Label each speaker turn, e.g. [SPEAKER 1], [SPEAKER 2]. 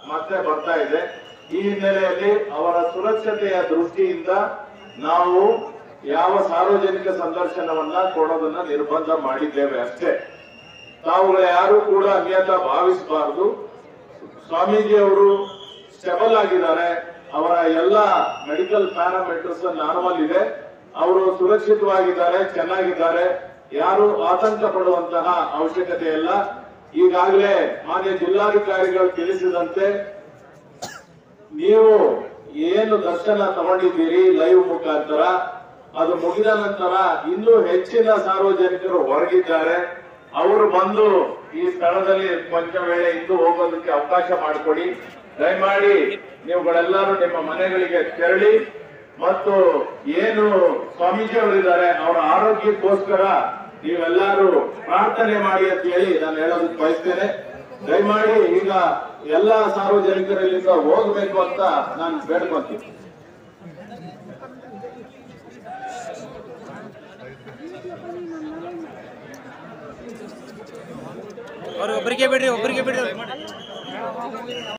[SPEAKER 1] ಮತ್ತೆ ಬರ್ತಾ ಇದೆ ಈ ಹಿನ್ನೆಲೆಯಲ್ಲಿ ಅವರ ಸುರಕ್ಷತೆಯ ದೃಷ್ಟಿಯಿಂದ ನಾವು ಯಾವ ಸಾರ್ವಜನಿಕ ಸಂದರ್ಶನವನ್ನ ಕೊಡೋದನ್ನ ನಿರ್ಬಂಧ ಮಾಡಿದ್ದೇವೆ ಅಷ್ಟೇ ತಾವುಗಳು ಯಾರು ಕೂಡ ಅನ್ಯತಾ ಭಾವಿಸಬಾರದು ಸ್ವಾಮೀಜಿ ಅವರು ಸ್ಟೆಬಲ್ ಆಗಿದ್ದಾರೆ ಅವರ ಎಲ್ಲ ಮೆಡಿಕಲ್ ಪ್ಯಾರಾಮೀಟರ್ಸ್ ನಾರ್ಮಲ್ ಇದೆ ಅವರು ಸುರಕ್ಷಿತವಾಗಿದ್ದಾರೆ ಚೆನ್ನಾಗಿದ್ದಾರೆ ಯಾರು ಆತಂಕ ಪಡುವಂತಹ ಅವಶ್ಯಕತೆ ಇಲ್ಲ ಈಗಾಗಲೇ ಮಾನ್ಯ ಜಿಲ್ಲಾಧಿಕಾರಿಗಳು ತಿಳಿಸಿದಂತೆ ನೀವು ಏನು ದರ್ಶನ ತಗೊಂಡಿದ್ದೀರಿ ಲೈವ್ ಮುಖಾಂತರ ಅದು ಮುಗಿದ ನಂತರ ಇನ್ನೂ ಹೆಚ್ಚಿನ ಸಾರ್ವಜನಿಕರು ಹೊರಗಿದ್ದಾರೆ ಅವರು ಬಂದು ಈ ಸ್ಥಳದಲ್ಲಿ ಕೊಂಚ ವೇಳೆ ಇದ್ದು ಹೋಗೋದಕ್ಕೆ ಅವಕಾಶ ಮಾಡಿಕೊಡಿ ದಯಮಾಡಿ ನೀವುಗಳೆಲ್ಲರೂ ನಿಮ್ಮ ಮನೆಗಳಿಗೆ ತೆರಳಿ ಮತ್ತು ಏನು ಸ್ವಾಮೀಜಿ ಅವರಿದ್ದಾರೆ ಅವರ ಆರೋಗ್ಯಕ್ಕೋಸ್ಕರ ನೀವೆಲ್ಲರೂ ಪ್ರಾರ್ಥನೆ ಮಾಡಿ ಅಂತ ಹೇಳಿ ನಾನು ಹೇಳೋದಕ್ಕೆ ಬಯಸ್ತೇನೆ ದಯಮಾಡಿ ಈಗ ಎಲ್ಲ ಸಾರ್ವಜನಿಕರಲ್ಲಿಂದ ಹೋಗಬೇಕು ಅಂತ ನಾನು ಬೇಡ್ಕೊಂತೀನಿ
[SPEAKER 2] ಅವ್ರಿಗೆ ಒಬ್ಬರಿಗೆ ಬಿಡ್ರಿ ಒಬ್ಬರಿಗೆ ಬಿಡ್ರಿ